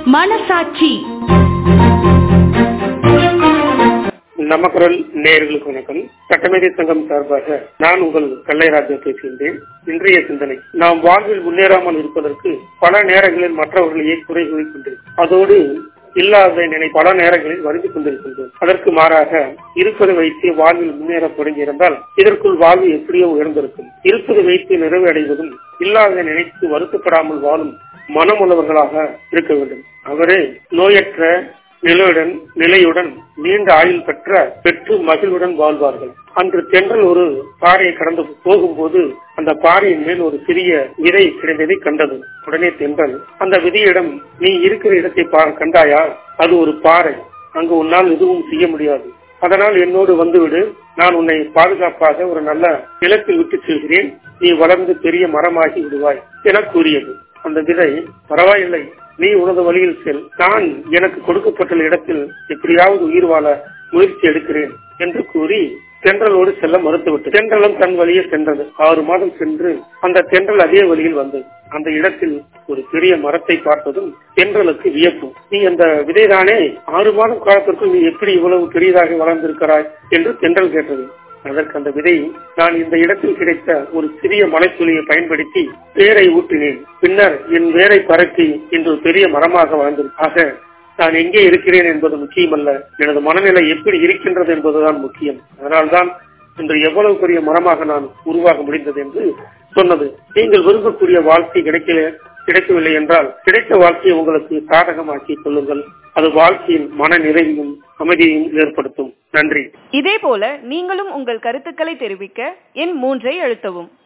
மனசாட்சி நம்ம குரல் நேயர்களுக்கு வணக்கம் சட்டமேதை சங்கம் சார்பாக நான் உங்கள் கல்லைராஜா பேசுகின்றேன் இன்றைய சிந்தனை நாம் வாழ்வில் முன்னேறாமல் இருப்பதற்கு பல நேரங்களில் மற்றவர்களையே குறை கூறிக்கொண்டிருக்கிறோம் அதோடு இல்லாத நினை பல நேரங்களில் வருந்தி கொண்டிருக்கின்றோம் அதற்கு மாறாக இருப்பதை வைத்து வாழ்வில் முன்னேற தொடங்கியிருந்தால் இதற்குள் வாழ்வு எப்படியோ உயர்ந்திருக்கும் இருப்பதை வைத்து நிறைவடைவதும் இல்லாத நினைத்து வருத்தப்படாமல் வாழும் மனமுள்ளவர்களாக இருக்க வேண்டும் அவரே நோயற்ற நிலையுடன் நிலையுடன் நீண்ட ஆயுள் பெற்ற பெற்று மகிழ்வுடன் வாழ்வார்கள் அன்று தென்றல் ஒரு பாறையை கடந்து போகும்போது அந்த பாறையின் மேல் ஒரு சிறிய விதை கிடைந்ததை கண்டது உடனே தென்றல் அந்த விதையிடம் நீ இருக்கிற இடத்தை பா- கண்டாயா அது ஒரு பாறை அங்கு உன்னால் எதுவும் செய்ய முடியாது அதனால் என்னோடு வந்துவிடு நான் உன்னை பாதுகாப்பாக ஒரு நல்ல நிலத்தில் விட்டு செல்கிறேன் நீ வளர்ந்து பெரிய மரமாகி விடுவாய் என கூறியது அந்த விதை பரவாயில்லை நீ உனது வழியில் செல் நான் எனக்கு கொடுக்கப்பட்டுள்ள இடத்தில் எப்படியாவது உயிர் வாழ முயற்சி எடுக்கிறேன் என்று கூறி தென்றலோடு செல்ல மறுத்துவிட்டு தென்றலும் தன் வழியே சென்றது ஆறு மாதம் சென்று அந்த தென்றல் அதே வழியில் வந்தது அந்த இடத்தில் ஒரு பெரிய மரத்தை பார்த்ததும் தென்றலுக்கு வியப்பு நீ அந்த விதைதானே ஆறு மாதம் காலத்திற்குள் நீ எப்படி இவ்வளவு பெரியதாக வளர்ந்திருக்கிறாய் என்று தென்றல் கேட்டது அதற்கு அந்த விதை நான் இந்த இடத்தில் கிடைத்த ஒரு சிறிய மலைத்துளியை பயன்படுத்தி வேரை ஊற்றினேன் பின்னர் என் வேரை பரப்பி இன்று ஒரு பெரிய மரமாக வளர்ந்தது ஆக நான் எங்கே இருக்கிறேன் என்பது முக்கியமல்ல எனது மனநிலை எப்படி இருக்கின்றது என்பதுதான் முக்கியம் அதனால்தான் இன்று எவ்வளவு பெரிய மரமாக நான் உருவாக முடிந்தது என்று சொன்னது நீங்கள் விரும்பக்கூடிய வாழ்க்கை கிடைக்கல கிடைக்கவில்லை என்றால் கிடைத்த வாழ்க்கையை உங்களுக்கு சாதகமாக்கிக் கொள்ளுங்கள் அது வாழ்க்கையின் மன நிறைவையும் அமைதியையும் ஏற்படுத்தும் நன்றி இதேபோல நீங்களும் உங்கள் கருத்துக்களை தெரிவிக்க எண் மூன்றை அழுத்தவும்